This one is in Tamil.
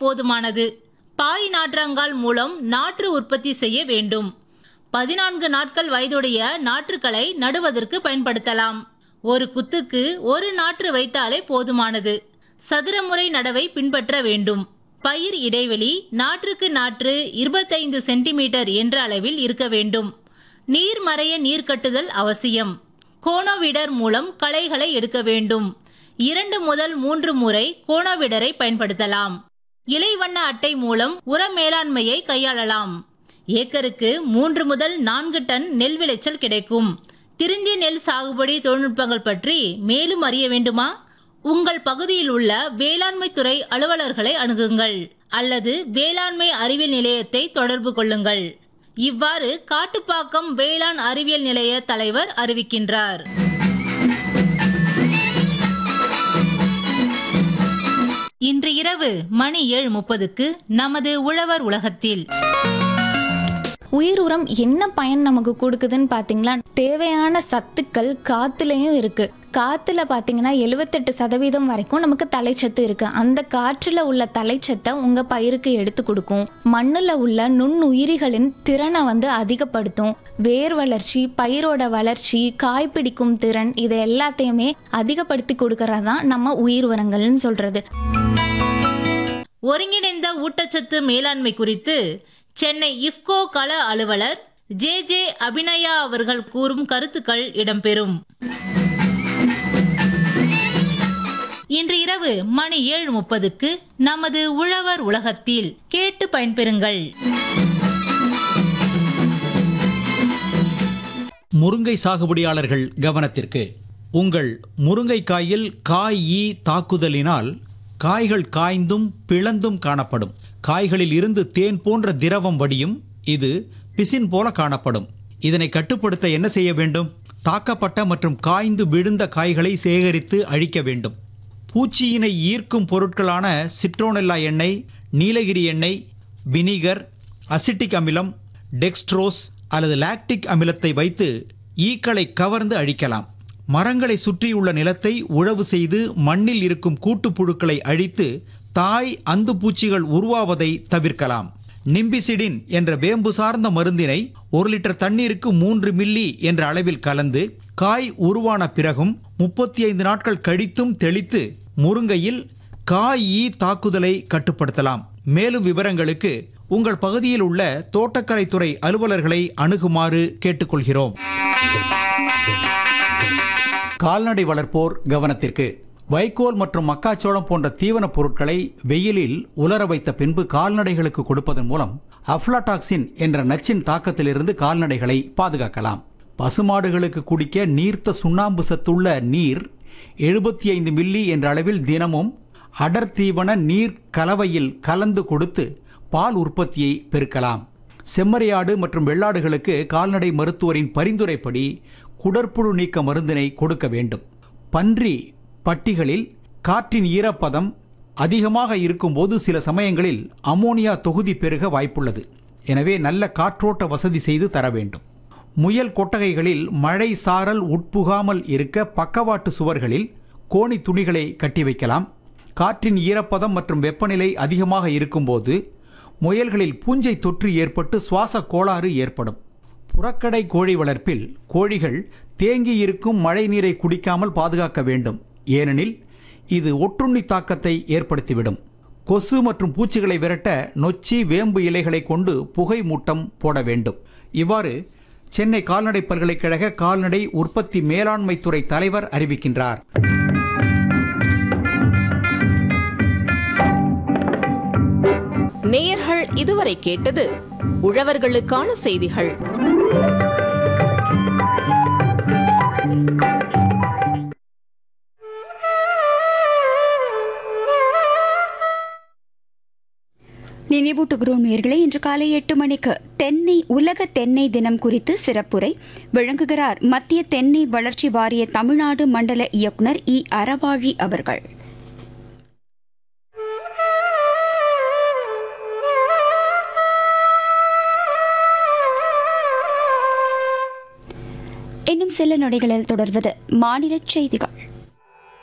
போதுமானது பாய் நாற்றங்கால் மூலம் நாற்று உற்பத்தி செய்ய வேண்டும் பதினான்கு நாட்கள் வயதுடைய நாற்றுக்களை நடுவதற்கு பயன்படுத்தலாம் ஒரு குத்துக்கு ஒரு நாற்று வைத்தாலே போதுமானது சதுரமுறை நடவை பின்பற்ற வேண்டும் பயிர் இடைவெளி நாற்றுக்கு நாற்று இருபத்தைந்து சென்டிமீட்டர் என்ற அளவில் இருக்க வேண்டும் நீர் மறைய நீர் கட்டுதல் அவசியம் கோணோவிடர் மூலம் களைகளை எடுக்க வேண்டும் இரண்டு முதல் மூன்று முறை கோணோவிடரை பயன்படுத்தலாம் இலைவண்ண அட்டை மூலம் உர மேலாண்மையை கையாளலாம் ஏக்கருக்கு மூன்று முதல் நான்கு டன் நெல் விளைச்சல் கிடைக்கும் திருந்திய நெல் சாகுபடி தொழில்நுட்பங்கள் பற்றி மேலும் அறிய வேண்டுமா உங்கள் பகுதியில் உள்ள வேளாண்மை துறை அலுவலர்களை அணுகுங்கள் அல்லது வேளாண்மை அறிவியல் நிலையத்தை தொடர்பு கொள்ளுங்கள் இவ்வாறு காட்டுப்பாக்கம் வேளாண் அறிவியல் நிலைய தலைவர் அறிவிக்கின்றார் இன்று இரவு மணி ஏழு முப்பதுக்கு நமது உழவர் உலகத்தில் உயிர் உரம் என்ன பயன் நமக்கு கொடுக்குதுன்னு பார்த்தீங்களா தேவையான சத்துக்கள் காத்துலயும் இருக்கு காத்துல பார்த்தீங்கன்னா எழுவத்தெட்டு சதவீதம் வரைக்கும் நமக்கு தலைச்சத்து இருக்கு அந்த காற்றுல உள்ள தலைச்சத்தை உங்க பயிருக்கு எடுத்து கொடுக்கும் மண்ணுல உள்ள நுண்ணுயிரிகளின் திறனை வந்து அதிகப்படுத்தும் வேர் வளர்ச்சி பயிரோட வளர்ச்சி காய் பிடிக்கும் திறன் இது எல்லாத்தையுமே அதிகப்படுத்தி கொடுக்கறதான் நம்ம உயிர் உரங்கள்னு சொல்றது ஒருங்கிணைந்த ஊட்டச்சத்து மேலாண்மை குறித்து சென்னை இஃப்கோ கள அலுவலர் ஜே ஜே அபிநயா அவர்கள் கூறும் கருத்துக்கள் இடம்பெறும் இன்று இரவு மணி ஏழு முப்பதுக்கு நமது உழவர் உலகத்தில் கேட்டு பயன்பெறுங்கள் முருங்கை சாகுபடியாளர்கள் கவனத்திற்கு உங்கள் முருங்கைக்காயில் காய் ஈ தாக்குதலினால் காய்கள் காய்ந்தும் பிளந்தும் காணப்படும் காய்களில் இருந்து தேன் போன்ற திரவம் வடியும் இது பிசின் போல காணப்படும் இதனை கட்டுப்படுத்த என்ன செய்ய வேண்டும் தாக்கப்பட்ட மற்றும் காய்ந்து விழுந்த காய்களை சேகரித்து அழிக்க வேண்டும் பூச்சியினை ஈர்க்கும் பொருட்களான சிட்ரோனெல்லா எண்ணெய் நீலகிரி எண்ணெய் வினிகர் அசிட்டிக் அமிலம் டெக்ஸ்ட்ரோஸ் அல்லது லாக்டிக் அமிலத்தை வைத்து ஈக்களை கவர்ந்து அழிக்கலாம் மரங்களை சுற்றியுள்ள நிலத்தை உழவு செய்து மண்ணில் இருக்கும் கூட்டுப்புழுக்களை அழித்து தாய் அந்து பூச்சிகள் உருவாவதை தவிர்க்கலாம் நிம்பிசிடின் என்ற வேம்பு சார்ந்த மருந்தினை ஒரு லிட்டர் தண்ணீருக்கு மூன்று மில்லி என்ற அளவில் கலந்து காய் உருவான பிறகும் முப்பத்தி ஐந்து நாட்கள் கழித்தும் தெளித்து முருங்கையில் காய் ஈ தாக்குதலை கட்டுப்படுத்தலாம் மேலும் விவரங்களுக்கு உங்கள் பகுதியில் உள்ள தோட்டக்கலைத்துறை அலுவலர்களை அணுகுமாறு கேட்டுக்கொள்கிறோம் கால்நடை வளர்ப்போர் கவனத்திற்கு வைக்கோல் மற்றும் மக்காச்சோளம் போன்ற தீவனப் பொருட்களை வெயிலில் உலர வைத்த பின்பு கால்நடைகளுக்கு கொடுப்பதன் மூலம் அஃப்லாடாக்சின் என்ற நச்சின் தாக்கத்திலிருந்து கால்நடைகளை பாதுகாக்கலாம் பசுமாடுகளுக்கு குடிக்க நீர்த்த சுண்ணாம்பு சத்துள்ள நீர் எழுபத்தி ஐந்து மில்லி என்ற அளவில் தினமும் அடர் தீவன நீர் கலவையில் கலந்து கொடுத்து பால் உற்பத்தியை பெருக்கலாம் செம்மறியாடு மற்றும் வெள்ளாடுகளுக்கு கால்நடை மருத்துவரின் பரிந்துரைப்படி குடற்புழு நீக்க மருந்தினை கொடுக்க வேண்டும் பன்றி பட்டிகளில் காற்றின் ஈரப்பதம் அதிகமாக இருக்கும்போது சில சமயங்களில் அமோனியா தொகுதி பெருக வாய்ப்புள்ளது எனவே நல்ல காற்றோட்ட வசதி செய்து தர வேண்டும் முயல் கொட்டகைகளில் மழை சாரல் உட்புகாமல் இருக்க பக்கவாட்டு சுவர்களில் கோணி துணிகளை கட்டி வைக்கலாம் காற்றின் ஈரப்பதம் மற்றும் வெப்பநிலை அதிகமாக இருக்கும்போது முயல்களில் பூஞ்சை தொற்று ஏற்பட்டு சுவாச கோளாறு ஏற்படும் புறக்கடை கோழி வளர்ப்பில் கோழிகள் தேங்கி இருக்கும் மழை நீரை குடிக்காமல் பாதுகாக்க வேண்டும் ஏனெனில் இது ஒட்டுண்ணி தாக்கத்தை ஏற்படுத்திவிடும் கொசு மற்றும் பூச்சிகளை விரட்ட நொச்சி வேம்பு இலைகளை கொண்டு புகை மூட்டம் போட வேண்டும் இவ்வாறு சென்னை கால்நடை பல்கலைக்கழக கால்நடை உற்பத்தி மேலாண்மை துறை தலைவர் அறிவிக்கின்றார் நேயர்கள் இதுவரை கேட்டது உழவர்களுக்கான செய்திகள் நினைவூட்டுகிறோம் நேர்களே இன்று காலை எட்டு மணிக்கு தென்னை உலக தென்னை தினம் குறித்து சிறப்புரை விளங்குகிறார் மத்திய தென்னை வளர்ச்சி வாரிய தமிழ்நாடு மண்டல இயக்குனர் இ அறவாழி அவர்கள் இன்னும் சில நொடிகளில் தொடர்வது மாநில செய்திகள்